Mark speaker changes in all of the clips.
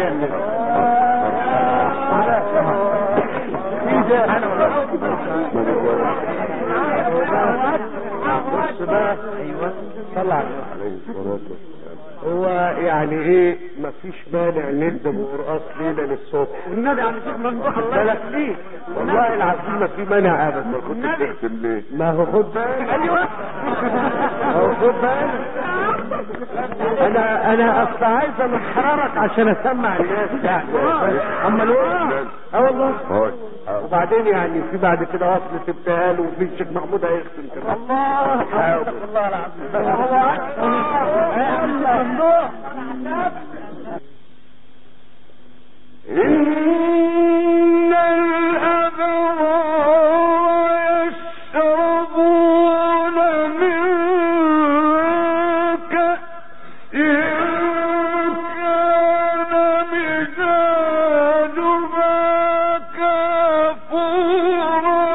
Speaker 1: تاني بص بقى ايوه طلع
Speaker 2: عليه الصلاة والسلام
Speaker 1: هو يعني ايه مفيش مانع نندم ورقص ليلة للصبح
Speaker 3: والنبي عم شيخ ممدوح الله
Speaker 1: بالك
Speaker 3: يخليك
Speaker 1: والله العظيم ما في مانع ابدا
Speaker 2: ما كنت بتختم ليه
Speaker 1: ما هو خد بالك
Speaker 3: ايوه
Speaker 1: ما هو خد بالك انا انا اصل عايز امحررك عشان اسمع الناس يعني اما الوقت اه والله
Speaker 2: هاي
Speaker 1: وبعدين يعني في بعد كده وصلة ابتهال وفي الشيخ محمود هيختم كمان
Speaker 3: الله
Speaker 1: حاضر.
Speaker 3: الله العظيم الله اكبر يا عم ممدوح
Speaker 2: إن الأبرار يشربون من كأس كان مزاجها كافورا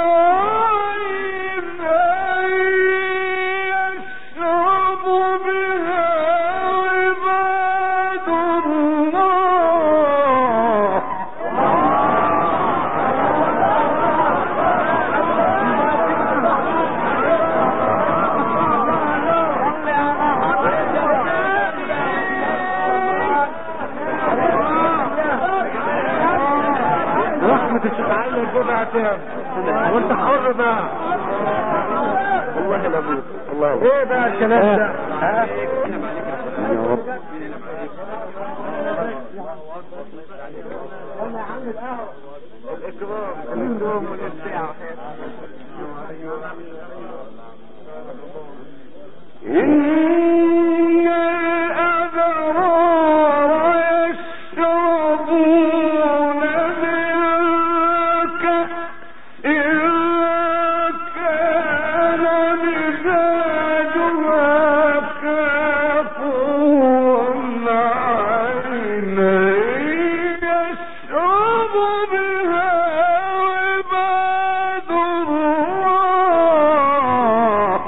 Speaker 2: عينا يشرب بها عباد الله
Speaker 1: رحمة الشيخ علي الجمعة تام وانت حر بقى
Speaker 2: والله لا بد الله
Speaker 1: ايه بقى الكلام ده ها؟
Speaker 2: يا رب إن الأبرار يشربون من كأس كان مزاجها كافورا عينا يشرب بها عباد الله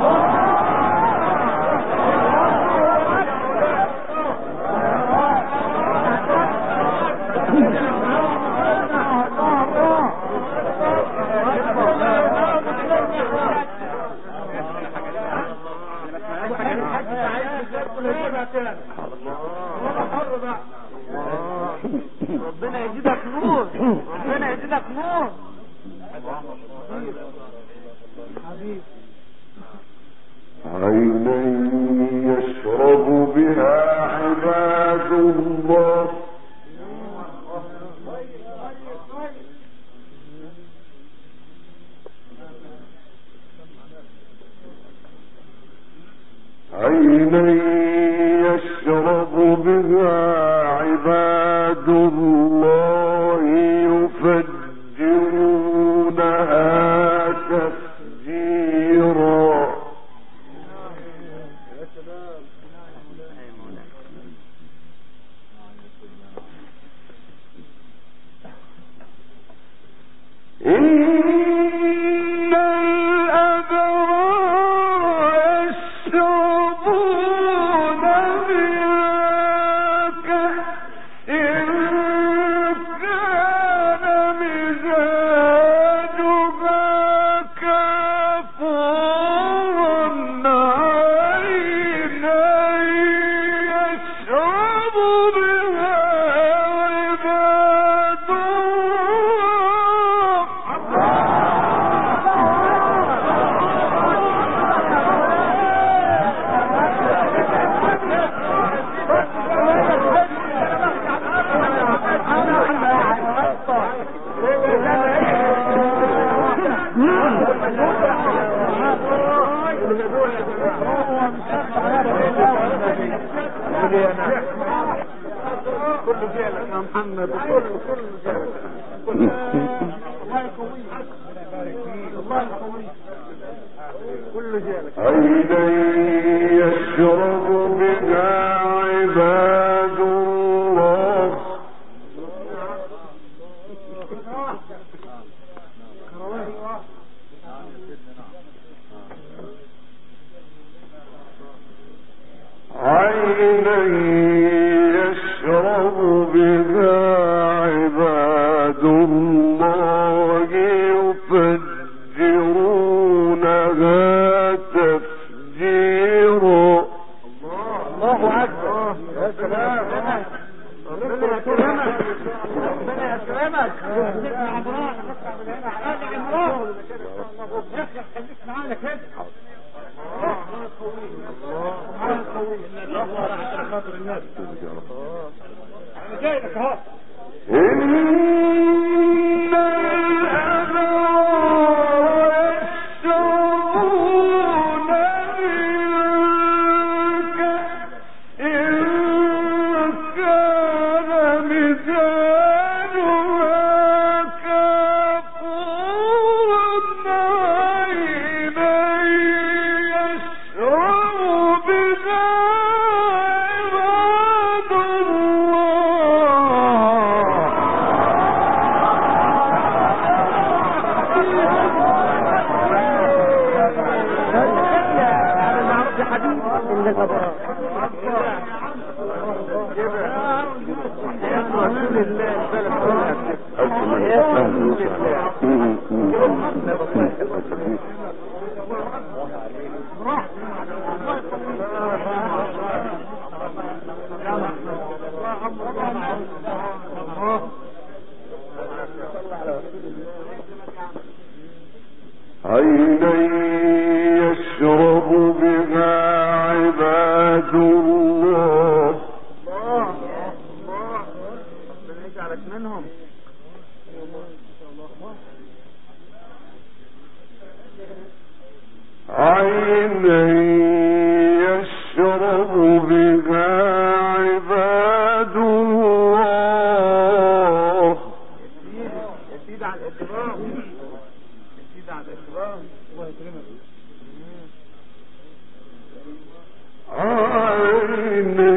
Speaker 3: ربنا يزيدك نور ربنا يزيدك نور
Speaker 2: عينا يشرب بها عباد الله عينا يشرب بها عباد الله يفجرونها تفجيرا إن الأبرار يشربون من كأس كان مزاجها كافورا عينا يشرب بها عباد الله
Speaker 1: كله جالك يا محمد كله كله جالك الله يقويك الله يقويك كله جالك
Speaker 2: عينا يشرب بها عباد الله عينا يشرب
Speaker 1: حاج يا سلام
Speaker 3: ربنا يكرمك ربنا يكرمك
Speaker 1: نطلع امراض نطلع من هنا على امراض يخلق خليك معانا كده الله عشان خاطر الناس انا جاي لك اهو
Speaker 2: إن الأبرار يشربون منك إن كان مزاجها كفورا عينا يشرب بها عباد الله
Speaker 1: انا ما اعرفش حبيبي الا الابرار يا رسول الله يا رسول الله
Speaker 2: عينا يشرب بها عباد الله
Speaker 3: الله الله ربنا يجعلك منهم
Speaker 2: عينا يشرب بها عباد الله
Speaker 3: يا سيدي على الاكرام يا سيدي على الاكرام الله يكرمك
Speaker 2: عينا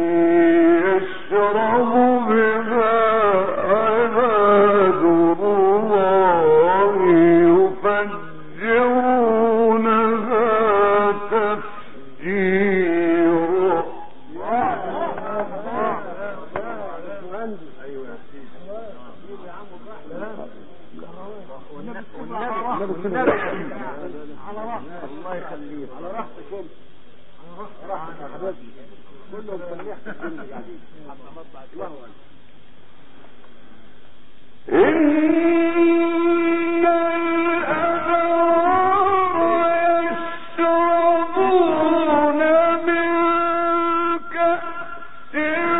Speaker 2: يشرب بها عباد الله يفجرونها تفجيرا
Speaker 1: الله يخليك على راحتك انت على راحتك يا حبيبي كلهم تنيح اللي قاعدين
Speaker 2: إن الأبرار يشربون من كأس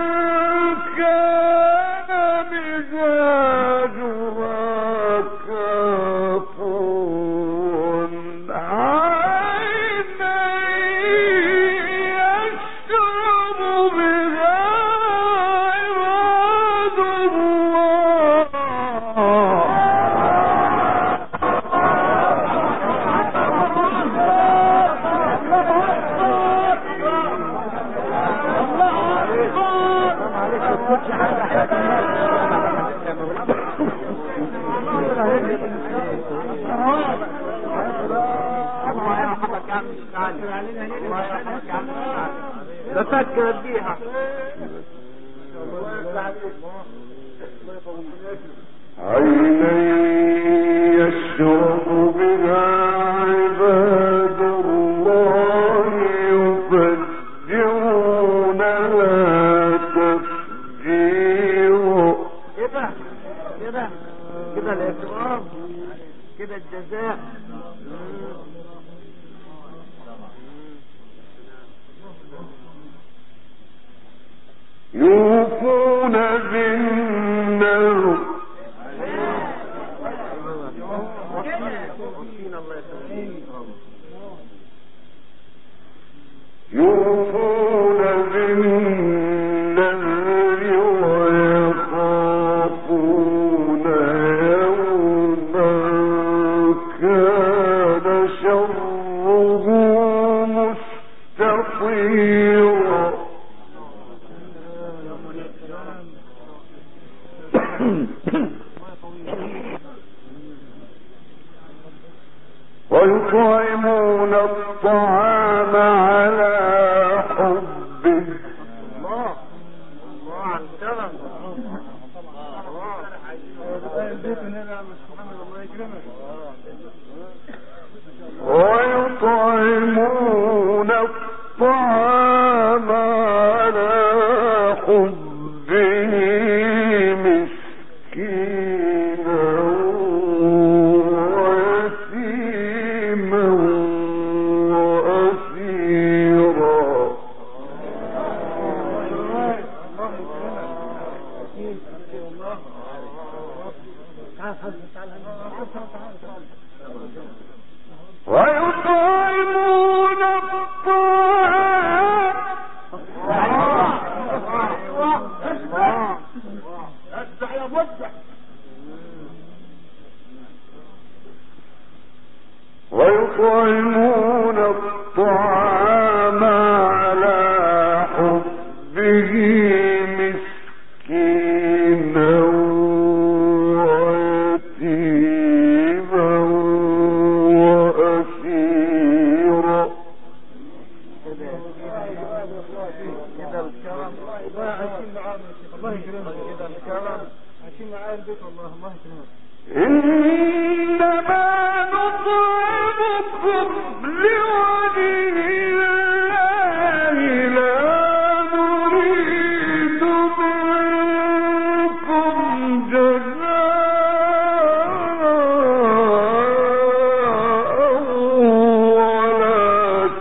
Speaker 2: كان مزاجها كافورا عينا يشرب بها عباد الله
Speaker 3: الله يرحمك يا عم الشيخ الله يرحمك يا عم الشيخ ده فكر بيها
Speaker 2: عينا يشرب بها عباد الله يفجرونها تفجيرا
Speaker 3: كده كده كده الاكرام كده الجزاء
Speaker 2: يوفون بالنذر
Speaker 3: وفينا الله يسلمك
Speaker 2: يوفون بالنذر ويخافون يوما كان شره مستطيرا ويطعمون الطعام على حبه
Speaker 3: الله الله عن كرم
Speaker 2: ويطعمون الطعام على ويطعمون الطعام
Speaker 1: ادفع يا مدفع
Speaker 2: ويطعمون الطعام على حبه مسكينا ويتيما وأسيرا
Speaker 1: كده الكرم والله عايشين معاه الله يكرمك كده الكرم عايشين معاه البيت والله الله يكرمك
Speaker 2: إنما نطعمكم لوجه الله لا نريد منكم جزاء ولا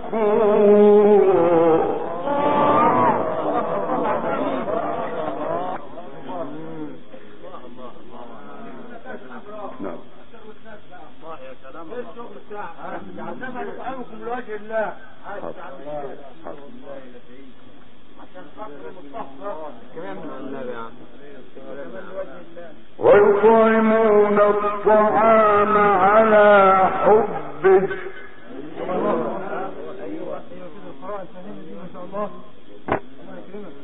Speaker 2: شكورا نعم
Speaker 3: الله يا كلام
Speaker 1: ايه الشغل بتاعك عشان نطعمكم لوجه الله عشان خاطر المصطفى
Speaker 3: كمان من النبي يا عم
Speaker 1: لوجه الله
Speaker 2: ويطعمون الطعام على حبه
Speaker 1: ايوه ايوه كده القراءة الفهيمة دي ما شاء الله الله يكرمك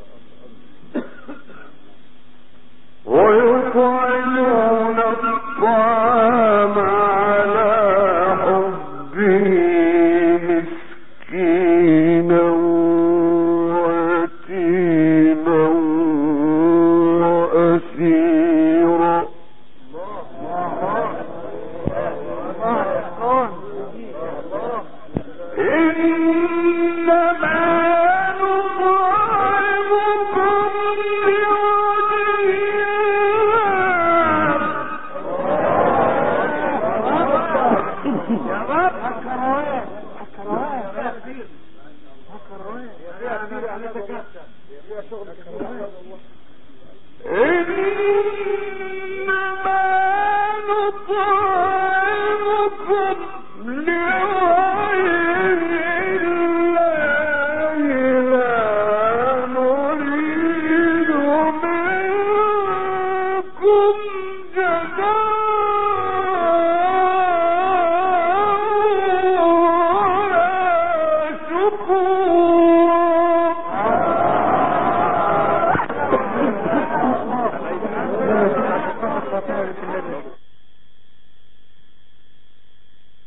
Speaker 2: ويطعمون الطعام على حبه مسكينا ويتيما وأسيرا إنما نطعمكم لوجه
Speaker 1: يا رب هالكروات هالكروات هالكروات يا انا اتكسر يا شغل كروات
Speaker 2: إنما نطعمكم لوجه